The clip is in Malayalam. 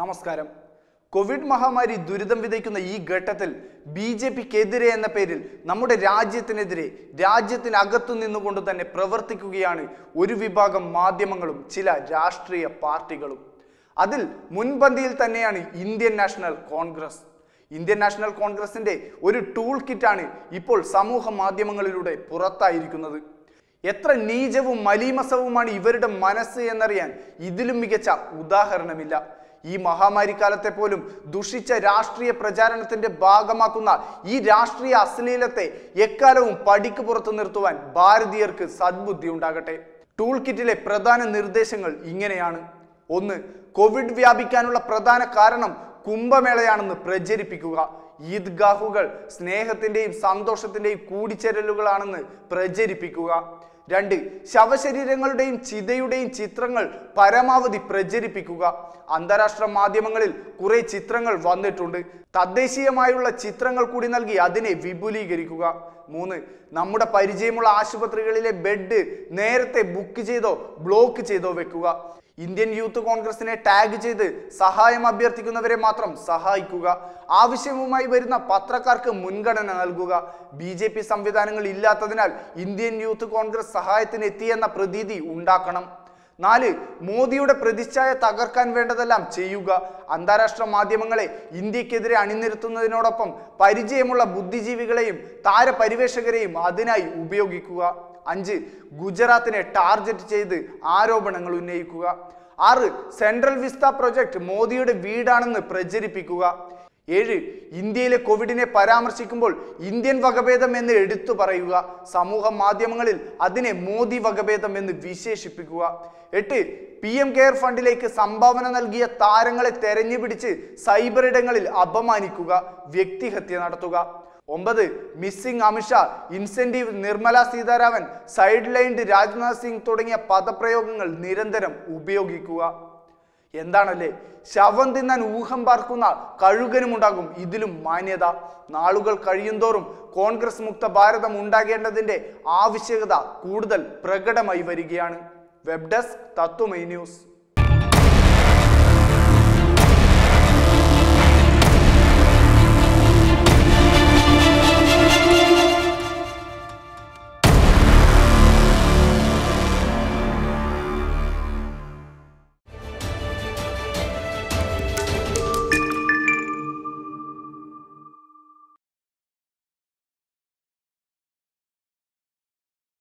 നമസ്കാരം കോവിഡ് മഹാമാരി ദുരിതം വിതയ്ക്കുന്ന ഈ ഘട്ടത്തിൽ ബി ജെ പിക്കെതിരെ എന്ന പേരിൽ നമ്മുടെ രാജ്യത്തിനെതിരെ രാജ്യത്തിനകത്തു നിന്നുകൊണ്ട് തന്നെ പ്രവർത്തിക്കുകയാണ് ഒരു വിഭാഗം മാധ്യമങ്ങളും ചില രാഷ്ട്രീയ പാർട്ടികളും അതിൽ മുൻപന്തിയിൽ തന്നെയാണ് Indian National Congress Indian National കോൺഗ്രസിന്റെ ഒരു ടൂൾ കിറ്റാണ് ഇപ്പോൾ സമൂഹ മാധ്യമങ്ങളിലൂടെ പുറത്തായിരിക്കുന്നത് എത്ര നീചവും മലീമസവുമാണ് ഇവരുടെ മനസ്സ് എന്നറിയാൻ ഇതിലും മികച്ച ഉദാഹരണമില്ല ഈ മഹാമാരി കാലത്തെ പോലും ദുഷിച്ച രാഷ്ട്രീയ പ്രചാരണത്തിന്റെ ഭാഗമാക്കുന്ന ഈ രാഷ്ട്രീയ അശ്ലീലത്തെ എക്കാലവും പടിക്ക് പുറത്തു നിർത്തുവാൻ ഭാരതീയർക്ക് സദ്ബുദ്ധി ഉണ്ടാകട്ടെ ടൂൾ കിറ്റിലെ പ്രധാന നിർദ്ദേശങ്ങൾ ഇങ്ങനെയാണ് ഒന്ന് കോവിഡ് വ്യാപിക്കാനുള്ള പ്രധാന കാരണം കുംഭമേളയാണെന്ന് പ്രചരിപ്പിക്കുക ഈദ്ഗാഹുകൾ സ്നേഹത്തിന്റെയും സന്തോഷത്തിന്റെയും കൂടിച്ചേരലുകളാണെന്ന് പ്രചരിപ്പിക്കുക രണ്ട് ശവശരീരങ്ങളുടെയും ചിതയുടെയും ചിത്രങ്ങൾ പരമാവധി പ്രചരിപ്പിക്കുക അന്താരാഷ്ട്ര മാധ്യമങ്ങളിൽ കുറെ ചിത്രങ്ങൾ വന്നിട്ടുണ്ട് തദ്ദേശീയമായുള്ള ചിത്രങ്ങൾ കൂടി നൽകി അതിനെ വിപുലീകരിക്കുക മൂന്ന് നമ്മുടെ പരിചയമുള്ള ആശുപത്രികളിലെ ബെഡ് നേരത്തെ ബുക്ക് ചെയ്തോ ബ്ലോക്ക് ചെയ്തോ വെക്കുക ഇന്ത്യൻ യൂത്ത് കോൺഗ്രസിനെ ടാഗ് ചെയ്ത് സഹായം അഭ്യർത്ഥിക്കുന്നവരെ മാത്രം സഹായിക്കുക ആവശ്യവുമായി വരുന്ന പത്രക്കാർക്ക് മുൻഗണന നൽകുക ബി ജെ പി സംവിധാനങ്ങൾ ഇല്ലാത്തതിനാൽ ഇന്ത്യൻ യൂത്ത് കോൺഗ്രസ് സഹായത്തിന് എത്തിയെന്ന പ്രതീതി ഉണ്ടാക്കണം നാല് മോദിയുടെ പ്രതിച്ഛായ തകർക്കാൻ വേണ്ടതെല്ലാം ചെയ്യുക അന്താരാഷ്ട്ര മാധ്യമങ്ങളെ ഇന്ത്യക്കെതിരെ അണിനിരത്തുന്നതിനോടൊപ്പം പരിചയമുള്ള ബുദ്ധിജീവികളെയും താരപരിവേഷകരെയും അതിനായി ഉപയോഗിക്കുക അഞ്ച് ഗുജറാത്തിനെ ടാർഗറ്റ് ചെയ്ത് ആരോപണങ്ങൾ ഉന്നയിക്കുക ആറ് സെൻട്രൽ വിസ്ത പ്രൊജക്ട് മോദിയുടെ വീടാണെന്ന് പ്രചരിപ്പിക്കുക ഏഴ് ഇന്ത്യയിലെ കോവിഡിനെ പരാമർശിക്കുമ്പോൾ ഇന്ത്യൻ വകഭേദം എന്ന് എടുത്തു പറയുക സമൂഹ മാധ്യമങ്ങളിൽ അതിനെ മോദി വകഭേദം എന്ന് വിശേഷിപ്പിക്കുക എട്ട് പി എം കെയർ ഫണ്ടിലേക്ക് സംഭാവന നൽകിയ താരങ്ങളെ തെരഞ്ഞുപിടിച്ച് സൈബർ ഇടങ്ങളിൽ അപമാനിക്കുക വ്യക്തിഹത്യ നടത്തുക ഒമ്പത് missing Amit Shah incentive Nirmala Sitharaman side lined Rajnath Singh തുടങ്ങിയ പദപ്രയോഗങ്ങൾ നിരന്തരം ഉപയോഗിക്കുക എന്താണല്ലേ ശവം തിന്നാൻ ഊഹം പാർക്കുന്ന കഴുകനുമുണ്ടാകും ഇതിലും മാന്യത നാളുകൾ കഴിയുന്തോറും കോൺഗ്രസ് മുക്ത ഭാരതം ഉണ്ടാകേണ്ടതിന്റെ ആവശ്യകത കൂടുതൽ പ്രകടമായി വരികയാണ് വെബ് ഡെസ്ക് തത്വമൈ ന്യൂസ്